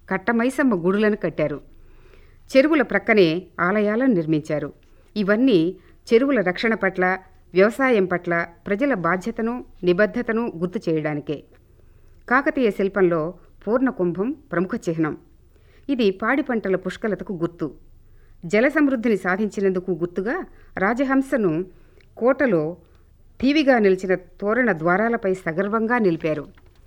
కట్టమైసమ్మ గుడులను కట్టారు చెరువుల ప్రక్కనే ఆలయాలను నిర్మించారు ఇవన్నీ చెరువుల రక్షణ పట్ల వ్యవసాయం పట్ల ప్రజల బాధ్యతను నిబద్ధతను గుర్తు చేయడానికే కాకతీయ శిల్పంలో పూర్ణకుంభం ప్రముఖ చిహ్నం ఇది పాడి పంటల పుష్కలతకు గుర్తు జల సమృద్ధిని సాధించినందుకు గుర్తుగా రాజహంసను కోటలో ఠీవిగా నిలిచిన తోరణ ద్వారాలపై సగర్వంగా నిలిపారు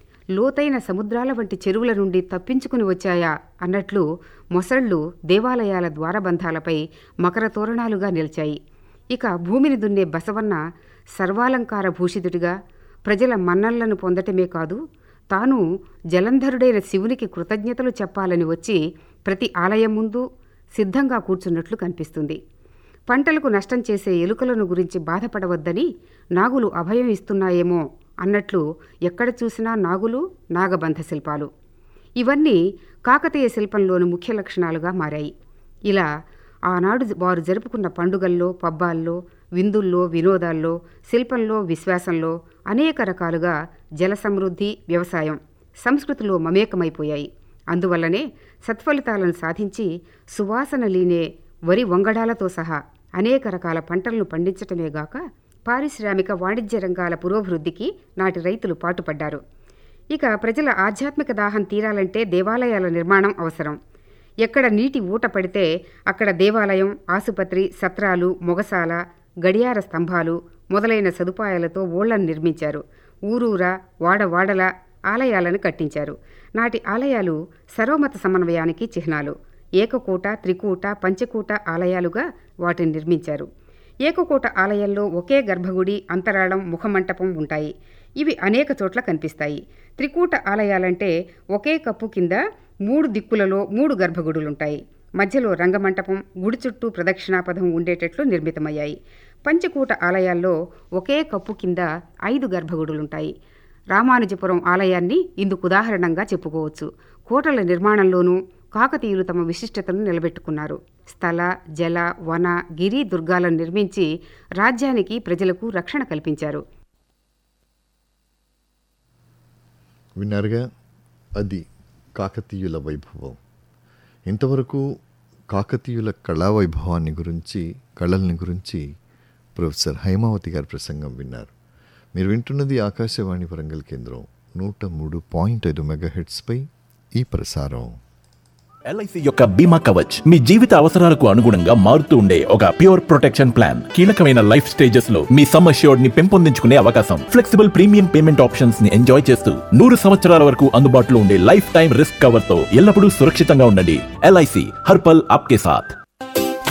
లోతైన సముద్రాల వంటి చెరువుల నుండి తప్పించుకుని వచ్చాయా అన్నట్లు మొసళ్ళు దేవాలయాల ద్వారబంధాలపై మకర తోరణాలుగా నిలిచాయి ఇక భూమిని దున్నే బసవన్న సర్వాలంకార భూషితుడిగా ప్రజల మన్నళ్లను పొందటమే కాదు తాను జలంధరుడైన శివునికి కృతజ్ఞతలు చెప్పాలని వచ్చి ప్రతి ఆలయం ముందు సిద్ధంగా కూర్చున్నట్లు కనిపిస్తుంది పంటలకు నష్టం చేసే ఎలుకలను గురించి బాధపడవద్దని నాగులు అభయం ఇస్తున్నాయేమో అన్నట్లు ఎక్కడ చూసినా నాగులు నాగబంధ శిల్పాలు ఇవన్నీ కాకతీయ శిల్పంలోని ముఖ్య లక్షణాలుగా మారాయి ఇలా ఆనాడు వారు జరుపుకున్న పండుగల్లో పబ్బాల్లో విందుల్లో వినోదాల్లో శిల్పంలో విశ్వాసంలో అనేక రకాలుగా జల సమృద్ధి వ్యవసాయం సంస్కృతిలో మమేకమైపోయాయి అందువల్లనే సత్ఫలితాలను సాధించి సువాసన లీనే వరి వంగడాలతో సహా అనేక రకాల పంటలను పండించటమే గాక పారిశ్రామిక వాణిజ్య రంగాల పురోభివృద్ధికి నాటి రైతులు పాటుపడ్డారు ఇక ప్రజల ఆధ్యాత్మిక దాహం తీరాలంటే దేవాలయాల నిర్మాణం అవసరం ఎక్కడ నీటి ఊట పడితే అక్కడ దేవాలయం ఆసుపత్రి సత్రాలు మొగసాల గడియార స్తంభాలు మొదలైన సదుపాయాలతో ఊళ్లను నిర్మించారు ఊరూరా వాడవాడల ఆలయాలను కట్టించారు నాటి ఆలయాలు సర్వమత సమన్వయానికి చిహ్నాలు ఏకకూట త్రికూట పంచకూట ఆలయాలుగా వాటిని నిర్మించారు ఏకకూట ఆలయంలో ఒకే గర్భగుడి అంతరాళం ముఖమంటపం ఉంటాయి ఇవి అనేక చోట్ల కనిపిస్తాయి త్రికూట ఆలయాలంటే ఒకే కప్పు కింద మూడు దిక్కులలో మూడు గర్భగుడులుంటాయి మధ్యలో రంగమంటపం గుడి చుట్టూ ప్రదక్షిణాపథం ఉండేటట్లు నిర్మితమయ్యాయి పంచకూట ఆలయాల్లో ఒకే కప్పు కింద ఐదు గర్భగుడులుంటాయి రామానుజపురం ఆలయాన్ని ఇందుకు ఉదాహరణంగా చెప్పుకోవచ్చు కోటల నిర్మాణంలోనూ కాకతీయులు తమ విశిష్టతను నిలబెట్టుకున్నారు స్థల జల వన గిరి దుర్గాలను నిర్మించి రాజ్యానికి ప్రజలకు రక్షణ కల్పించారు విన్నారుగా అది కాకతీయుల వైభవం ఇంతవరకు కాకతీయుల కళా వైభవాన్ని గురించి కళల్ని గురించి ప్రొఫెసర్ హైమావతి గారి ప్రసంగం విన్నారు మీరు వింటున్నది ఆకాశవాణి వరంగల్ కేంద్రం నూట మూడు పాయింట్ ఐదు మెగాహెట్స్పై ఈ ప్రసారం ఎల్ఐసి యొక్క బీమా కవచ్ మీ జీవిత అవసరాలకు అనుగుణంగా మారుతూ ఉండే ఒక ప్యూర్ ప్రొటెక్షన్ ప్లాన్ కీలకమైన లైఫ్ స్టేజెస్ లో మీ సమ్ అష్యూర్డ్ ని పెంపొందించుకునే అవకాశం ఫ్లెక్సిబుల్ ప్రీమియం పేమెంట్ ఆప్షన్స్ ని ఎంజాయ్ చేస్తూ నూరు సంవత్సరాల వరకు అందుబాటులో ఉండే లైఫ్ టైం రిస్క్ కవర్ తో ఎల్లప్పుడూ సురక్షితంగా ఉండండి ఎల్ఐసి హర్పల్ ఆప్కే సాథ్